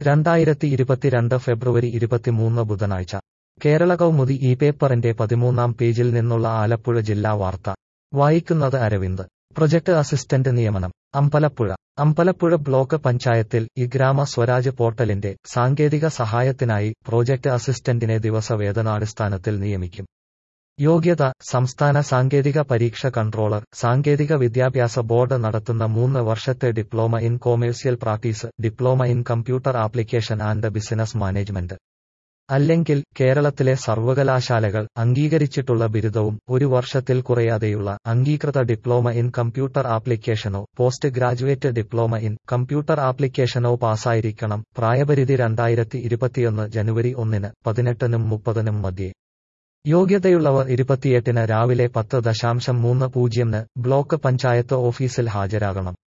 രണ്ടായിരത്തി ഇരുപത്തിരണ്ട് ഫെബ്രുവരി ഇരുപത്തിമൂന്ന് ബുധനാഴ്ച കേരള കൗമുദി ഈ പേപ്പറിന്റെ പതിമൂന്നാം പേജിൽ നിന്നുള്ള ആലപ്പുഴ ജില്ലാ വാർത്ത വായിക്കുന്നത് അരവിന്ദ് പ്രൊജക്ട് അസിസ്റ്റന്റ് നിയമനം അമ്പലപ്പുഴ അമ്പലപ്പുഴ ബ്ലോക്ക് പഞ്ചായത്തിൽ ഈ ഗ്രാമ സ്വരാജ് പോർട്ടലിന്റെ സാങ്കേതിക സഹായത്തിനായി പ്രോജക്ട് അസിസ്റ്റന്റിനെ ദിവസവേതനാടിസ്ഥാനത്തിൽ നിയമിക്കും യോഗ്യത സംസ്ഥാന സാങ്കേതിക പരീക്ഷ കൺട്രോളർ സാങ്കേതിക വിദ്യാഭ്യാസ ബോർഡ് നടത്തുന്ന മൂന്ന് വർഷത്തെ diploma in commercial practice diploma in computer application and business management അല്ലെങ്കിൽ കേരളത്തിലെ സർവകലാശാലകൾ അംഗീകരിച്ചിട്ടുള്ള ബിരുദവും ഒരു വർഷത്തിൽ കുറയാതെയുള്ള അംഗീകൃത ഡിപ്ലോമ ഇൻ കമ്പ്യൂട്ടർ ആപ്ലിക്കേഷനോ post graduate diploma in computer ആപ്ലിക്കേഷനോ പാസ്സായിരിക്കണം പ്രായപരിധി രണ്ടായിരത്തി ഇരുപത്തിയൊന്ന് ജനുവരി ഒന്നിന് പതിനെട്ടിനും മുപ്പതിനും മധ്യേ യോഗ്യതയുള്ളവർ ഇരുപത്തിയെട്ടിന് രാവിലെ പത്ത് ദശാംശം മൂന്ന് പൂജ്യംന് ബ്ലോക്ക് പഞ്ചായത്ത് ഓഫീസിൽ ഹാജരാകണം